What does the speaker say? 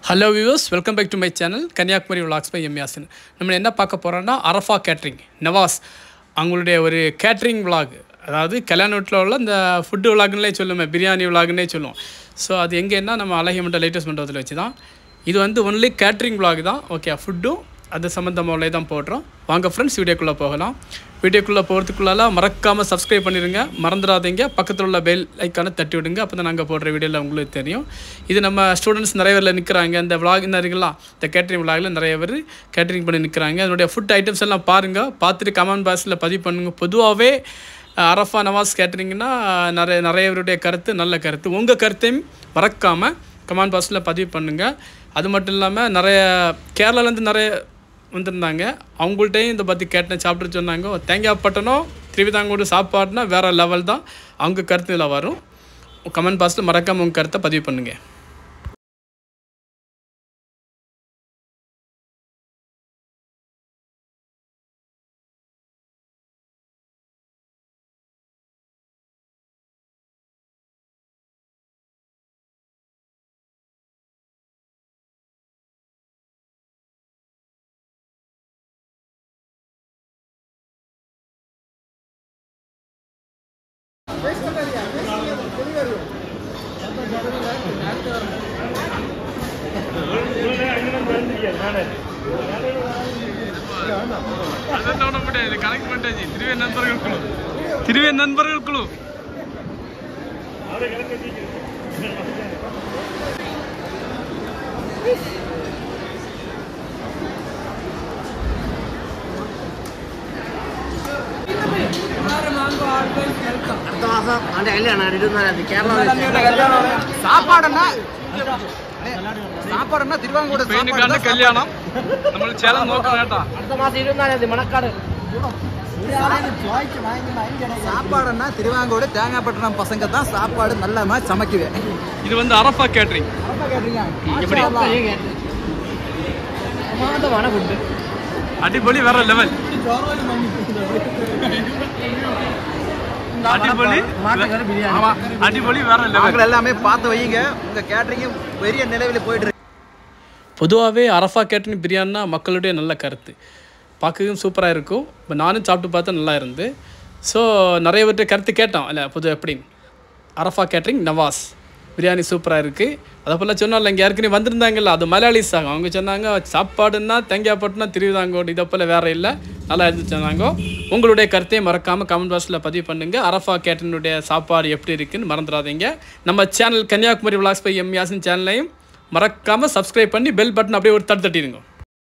hello viewers welcome back to my channel Kanyakumari vlogs by M Yasin நம்ம என்ன பார்க்க போகிறோம்னா அரஃபா கேட்ரிங் நவாஸ் அவங்களுடைய ஒரு கேட்ரிங் விளாக் அதாவது கல்யாண வீட்டில் உள்ள இந்த ஃபுட்டு விளாக்னே சொல்லுமே பிரியாணி விளாக்னே சொல்லுவோம் ஸோ அது எங்கேன்னா நம்ம அழகி மண்டல் லேட்டஸ்ட் மண்டபத்தில் வச்சு தான் இது வந்து ஒன்லி கேட்ரிங் விளாக் தான் ஓகே ஃபுட்டும் அது சம்மந்தமாக தான் போடுறோம் வாங்க ஃப்ரெண்ட்ஸ் வீடியோக்குள்ளே போகலாம் வீடியோக்குள்ளே போகிறதுக்குள்ளால மறக்காமல் சப்ஸ்கிரைப் பண்ணிடுங்க மறந்துடாதீங்க பக்கத்தில் உள்ள பெல் ஐக்கானை தட்டி விடுங்க அப்போ தான் நாங்கள் போடுற வீடியோவில் உங்களுக்கு தெரியும் இது நம்ம ஸ்டூடெண்ட்ஸ் நிறைய பேரில் நிற்கிறாங்க இந்த விளாக் இந்த இருக்குலாம் இந்த கேட்ரிங் விளாகில் நிறைய பேர் கேட்ரிங் பண்ணி நிற்கிறாங்க அதனுடைய ஃபுட் ஐட்டம்ஸ் எல்லாம் பாருங்கள் பார்த்துட்டு கமெண்ட் பாக்ஸில் பதிவு பண்ணுங்கள் பொதுவாகவே அரஃபா நவாஸ் கேட்ரிங்னா நிறைய நிறைய பேருடைய கருத்து நல்ல கருத்து உங்கள் கருத்தையும் மறக்காமல் கமெண்ட் பாக்ஸில் பதிவு பண்ணுங்கள் அது மட்டும் இல்லாமல் நிறைய கேரளாலேருந்து நிறைய வந்திருந்தாங்க அவங்கள்ட்டையும் இதை பற்றி கேட்டேன் சாப்பிட்டு சொன்னாங்க தேங்காய் பட்டணம் திருவிதாங்கூடு சாப்பாடுனா வேறு லெவல் தான் அவங்க கருத்து இதில் வரும் கமெண்ட் பாக்ஸில் மறக்காமல் உங்கள் கருத்தை பதிவு பண்ணுங்கள் கனெக்ட் பண்ணிட்டாச்சு திருவே நண்பர்கள் குழு திருவே நண்பர்கள் குழு അടുത്ത മാസം അവന്റെ കല്യാണം ഇരുപത്തിനാലാം തീയതി കേരള சாப்பாடுன்னா சாப்பாடுன்னா திருவாங்கூட പെയിനുകാരുടെ കല്യാണം നമ്മൾ ചേലം നോക്കണം കേട്ടാ അടുത്ത മാസം ഇരുപത്തിനാലാം തീയതി മണക്കാട് சாப்பாடுன்னா திருவாங்கூடு தேங்காய்பட்டினம் பசங்க தான் சாப்பாடு நல்ல மாதிரி சமைக்குவேன் இது வந்து அரஃபா கேட்ரிங் எப்படி பிரமாதமான ஃபுட்டு அடிப்பொலி வேற லெவல் அடிப்பொலி மாட்டுக்கறி பிரியாணி ஆமா அடிப்பொலி வேற லெவல் அவங்களை எல்லாமே பார்த்து வையுங்க உங்க கேட்டரிங் பெரிய நிலவில் போயிட்டு இருக்கு பொதுவாகவே அரஃபா கேட்டரிங் பிரியாணினா மக்களுடைய நல்ல கருத்து பார்க்கவும் சூப்பராக இருக்கும் இப்போ நானும் சாப்பிட்டு பார்த்தா நல்லா இருந்து ஸோ நிறைய பேர்கிட்ட கருத்து கேட்டோம் இல்லை பொது எப்படி அரஃபா கேட்டரிங் நவாஸ் பிரியாணி சூப்பராக இருக்குது அதை போல் சொன்னால இங்கே ஏற்கனவே வந்திருந்தாங்கல்ல அது மலையாளிஸ் ஆகும் அவங்க சொன்னாங்க சாப்பாடுன்னா தேங்காய்பட்டுனா திருவிதாங்கோடு இதை போல் வேறு இல்லை நல்லா இருந்து சொன்னாங்க உங்களுடைய கருத்தையும் மறக்காமல் கமெண்ட் பாக்ஸில் பதிவு பண்ணுங்கள் அரஃபா கேட்டரினுடைய சாப்பாடு எப்படி இருக்குன்னு மறந்துடாதீங்க நம்ம channel Kanyakumari vlogs by M Yasin சேனலையும் மறக்காமல் சப்ஸ்கிரைப் பண்ணி பெல் பட்டன் அப்படியே ஒரு தட்டு தட்டிடுங்க